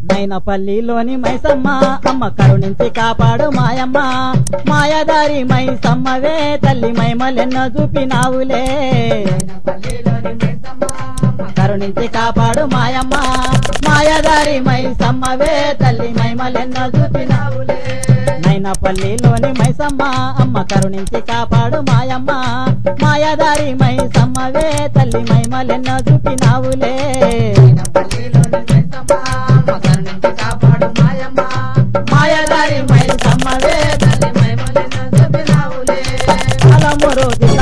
నైనపల్లిలోని మైసమ్మ అమ్మ కరుణించి కాపాడు మాయమ్మ మాయదారి మైసమ్మవే తల్లి మైమలెన్నో చూపినావులే పల్లిలోని మైసమ్మ కరుణించి కాపాడు మాయమ్మ మాయదారి మైసమ్మవే తల్లి మైమలెన్నో చూపినావులే నైనపల్లిలోని మైసమ్మ అమ్మ కరుణించి కాపాడు మాయమ్మ మాయదారి మైసమ్మవే తల్లి మైమలెన్నో చూపినావులే పల్లిలోని మైసమ్మ కరుణించి కాపాడు మాయమ్మ మాయదారి మైసమ్మవే తల్లి మైమలెన్నో చెప్పినావులే పాలమూరు జిల్లా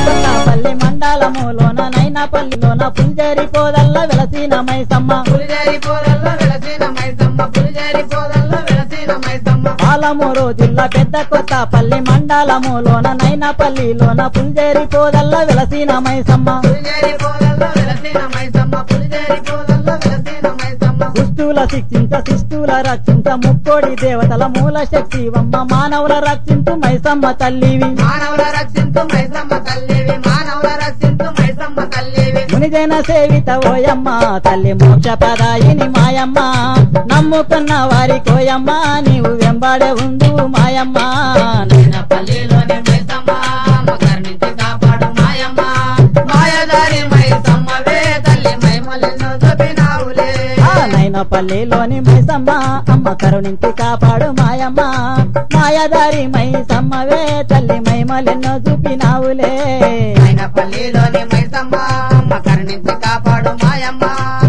పల్లి మండలములోన నైనపల్లిలోన పుంజేరి పోదల్ల వెలసిన మైసమ్మ పులిజేరి పోదల్లో వెలసిన మైసమ్మ పులిజేరి పోదల్లో వెలసిన మైసమ్మ పాలమూరు జిల్లా పెద్ద కొత్త పల్లి మండలములోన నైనపల్లిలోన పుంజేరి పోదల్ల వెలసిన మైసమ్మ పులిజేరి పోదల్లో వెలసిన మైసమ్మ పులిజేరి పోదల్లో వెలసిన మైసమ్మ దుష్టుల శిక్షించ శిష్టుల రక్షించ ముక్కోడి దేవతల మూల శక్తి వమ్మ మానవుల రక్షించు మైసమ్మ తల్లివి మానవుల రక్షించు మైసమ్మ తల్లివి మానవుల రక్షించు మైసమ్మ తల్లివి మునిజన సేవిత ఓయమ్మ తల్లి మోక్ష పదాయిని మాయమ్మ నమ్ముకున్న వారి కోయమ్మ నీవు వెంబడే ఉండు మాయమ్మ నిన్న పల్లిలోని మైసమ్మ కరుణించి కాపాడు మాయమ్మ మాయదారి మైసమ్మవే తల్లి మైమలెన్నో చెప్పినావులే నైన పల్లిలోని మైసమ్మ అమ్మ కరుణించి కాపాడు మాయమ్మ మాయదారి మైసమ్మవే తల్లి మైమలెన్నో చూపినావులే ఆయన పల్లిలోని మైసమ్మ కరుణించి కాపాడు మాయమ్మ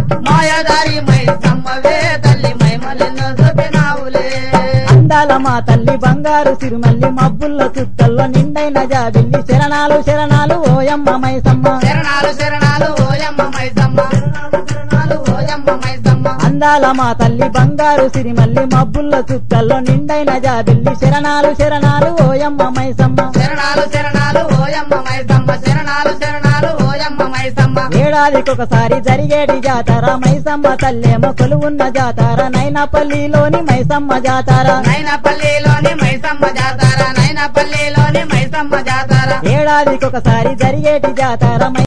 మాయదారి మైసమ్మవే తల్లి మైమలెన్నో చెప్పినావులే అందాల మా తల్లి బంగారు సిరిమల్లి మబ్బుల్ల చుట్టల్లో నిండైన జాబిల్లి శరణాలు శరణాలు ఓయమ్మ మైసమ్మ శరణాలు శరణాలు ఓయమ్మ మైసమ్మ శరణాలు ఓయమ్మ మైసమ్మ అందాల మా తల్లి బంగారు సిరిమల్లి మబ్బుల్ల చుట్టల్లో నిండైన జాబిల్లి శరణాలు శరణాలు ఓయమ్మ మైసమ్మ శరణాలు శరణాలు ఓయమ్మ మైసమ్మ శరణాలు శరణాలు ఓయమ్మ మైసమ్మ ఏడాదికొకసారి జరిగేటి జాతర మైసమ్మ తల్లేమో కొలువున్న జాతర నైనపల్లిలోని మైసమ్మ జాతర నైనపల్లిలోని మైసమ్మ జాతర నైనపల్లిలోని మైసమ్మ జాతర ఏడాదికొకసారి జరిగేటి జాతర